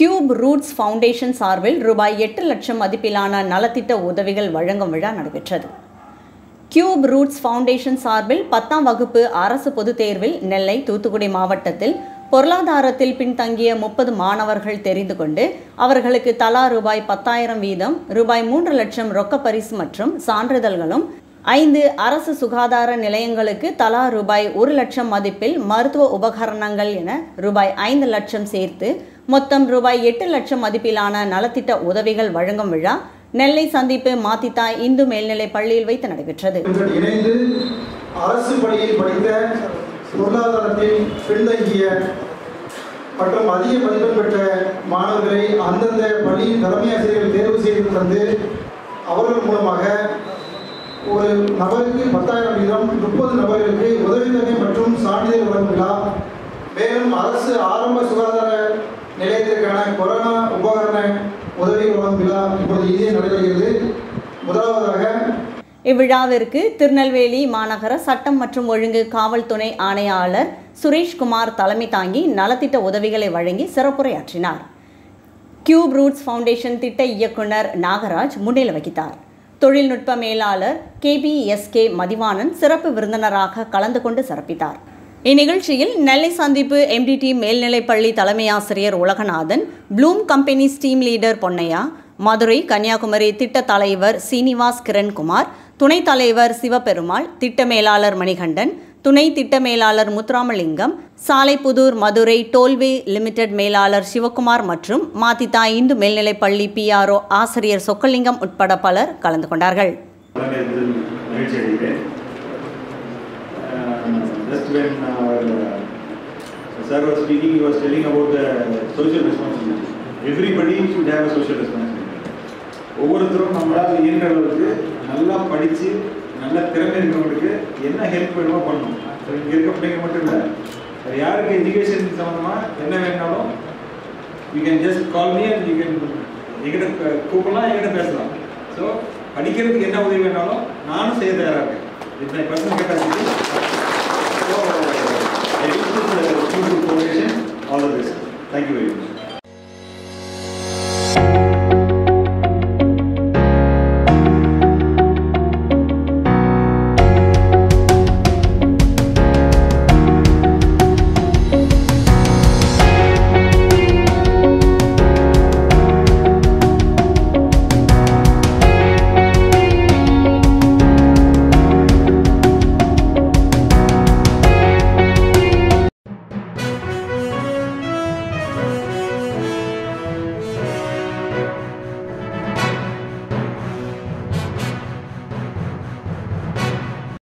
cube roots foundation சார்பில் ரூபாய் எட்டு லட்சம் மதிப்பிலான நலத்திட்ட உதவிகள் வழங்கும் விழா நடைபெற்றது கியூப் ரூட்ஸ் ஃபவுண்டேஷன் சார்பில் பத்தாம் வகுப்பு அரசு பொதுத் தேர்வில் நெல்லை தூத்துக்குடி மாவட்டத்தில் பொருளாதாரத்தில் பின்தங்கிய முப்பது மாணவர்கள் தெரிந்து கொண்டு அவர்களுக்கு தலா ரூபாய் பத்தாயிரம் வீதம் ரூபாய் மூன்று லட்சம் ரொக்க பரிசு மற்றும் சான்றிதழ்களும் ஐந்து அரசு சுகாதார நிலையங்களுக்கு தலா ரூபாய் ஒரு லட்சம் மதிப்பில் மருத்துவ உபகரணங்கள் என ரூபாய் ஐந்து லட்சம் சேர்த்து மொத்தம் ரூபாய் எட்டு லட்சம் மதிப்பிலான நலத்திட்ட உதவிகள் வழங்கும் விழா நெல்லை சந்திப்பு மாத்தித்தா இந்து மேல்நிலைப் பள்ளியில் வைத்து நடைபெற்றது இவர்கள் இணைந்து அரசு பள்ளியில் படித்த பொருளாதாரத்தில் பின்தங்கிய மற்றும் அதிக மதிப்பெண் பெற்ற மாணவர்களை அந்தந்த பள்ளியின் தலைமை ஆசிரியர்கள் தேர்வு செய்து தந்து அவர்கள் மூலமாக ஒரு நபருக்கு பத்தாயிரம் வீதம் முப்பது நபர்களுக்கு உதவித்தொகை மற்றும் சான்றிதழ் வழங்கும் விழா மேலும் அரசு ஆரம்ப சுகாதார நிலையத்திற்கான கொரோனா உபகரண உதவி வழங்கும் விழா இப்பொழுது இதே நடைபெறுகிறது முதலாவதாக இவ்விழாவிற்கு திருநெல்வேலி மாநகர சட்டம் மற்றும் ஒழுங்கு காவல் துணை ஆணையாளர் சுரேஷ்குமார் தலைமை தாங்கி நலத்திட்ட உதவிகளை வழங்கி சிறப்புரையாற்றினார் கியூப் ரூட்ஸ் ஃபவுண்டேஷன் திட்ட இயக்குனர் நாகராஜ் முன்னிலை வகித்தார் தொழில்நுட்ப மேலாளர் கேபிஎஸ்கே மதிவாணன் சிறப்பு விருந்தினராக கலந்து கொண்டு சிறப்பித்தார் இந்நிகழ்ச்சியில் நெல்லை சந்திப்பு எம்டிடி மேல்நிலைப்பள்ளி தலைமை ஆசிரியர் Ulaganathan Bloom companies team leader Ponnaiya Madurai Kanyakumari திட்ட தலைவர் சீனிவாஸ் கிரண்குமார் துணைத் தலைவர் சிவபெருமாள் திட்ட மேலாளர் மணிகண்டன் துணை திட்ட மேலாளர் முத்துராமலிங்கம் சாலைப்புதூர் மதுரை டோல்வே லிமிடெட் மேலாளர் சிவகுமார் மற்றும் மாத்தித்தா இந்து மேல்நிலைப்பள்ளி பிஆர்ஓ ஆசிரியர் சொக்கலிங்கம் உட்பட பலர் கலந்து கொண்டார்கள் வழங்குவதில் மகிழ்ச்சி அடைகிறேன் just when sir was speaking was telling about the social responsibility everybody should have a social responsibility ஒவ்வொருத்தரும் நம்மளால் இயன்ற அளவுக்கு நல்லா படித்து நல்ல திறமை இருக்கிறவங்களுக்கு என்ன ஹெல்ப் வேணுமோ பண்ணணும் ஸோ இங்கே இருக்க பிள்ளைங்க மட்டும் இல்லை அது யாருக்கு எஜுகேஷன் சம்மந்தமாக என்ன வேணாலும் you can just call me and you can எங்கிட்ட க- கூப்பிடலாம் எங்கிட்ட பேசலாம் ஸோ படிக்கிறதுக்கு என்ன உதவி வேணாலும் நானும் செய்ய தயாராக இருக்கேன் it's my personal capacity so I use this foundation all the best thank you very much